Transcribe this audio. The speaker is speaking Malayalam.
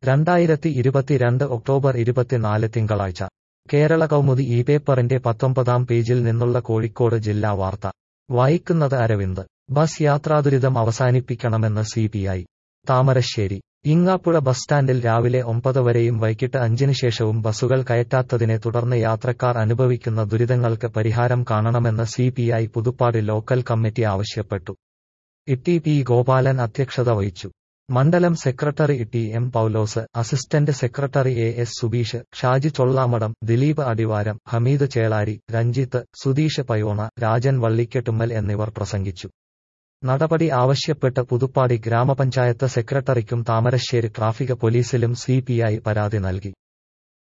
രണ്ടായിരത്തി ഇരുപത്തിരണ്ട് ഒക്ടോബർ ഇരുപത്തിനാല് തിങ്കളാഴ്ച കേരള കൗമുദി ഈ പേപ്പറിന്റെ പത്തൊമ്പതാം പേജിൽ നിന്നുള്ള കോഴിക്കോട് ജില്ലാ വാർത്ത വായിക്കുന്നത് അരവിന്ദ് ബസ് യാത്രാദുരിതം അവസാനിപ്പിക്കണമെന്ന് സിപിഐ താമരശ്ശേരി ഇങ്ങാപ്പുഴ ബസ് സ്റ്റാൻഡിൽ രാവിലെ ഒമ്പത് വരെയും വൈകിട്ട് അഞ്ചിന് ശേഷവും ബസ്സുകൾ കയറ്റാത്തതിനെ തുടർന്ന് യാത്രക്കാർ അനുഭവിക്കുന്ന ദുരിതങ്ങൾക്ക് പരിഹാരം കാണണമെന്ന് സിപിഐ പുതുപ്പാട് ലോക്കൽ കമ്മിറ്റി ആവശ്യപ്പെട്ടു ഇട്ടി പി ഗോപാലൻ അധ്യക്ഷത വഹിച്ചു മണ്ഡലം secretary T M Paulose assistant secretary A S Subeesh Shaji Chollamadam Dileep Adivaram Hameed Chelari Ranjith Sudheesh Payona Rajan Vallikkettummal എന്നിവർ പ്രസംഗിച്ചു നടപടി ആവശ്യപ്പെട്ട് പുതുപ്പാടി ഗ്രാമപഞ്ചായത്ത് സെക്രട്ടറിക്കും താമരശ്ശേരി ട്രാഫിക് പോലീസിലും സിപിഐ പരാതി നൽകി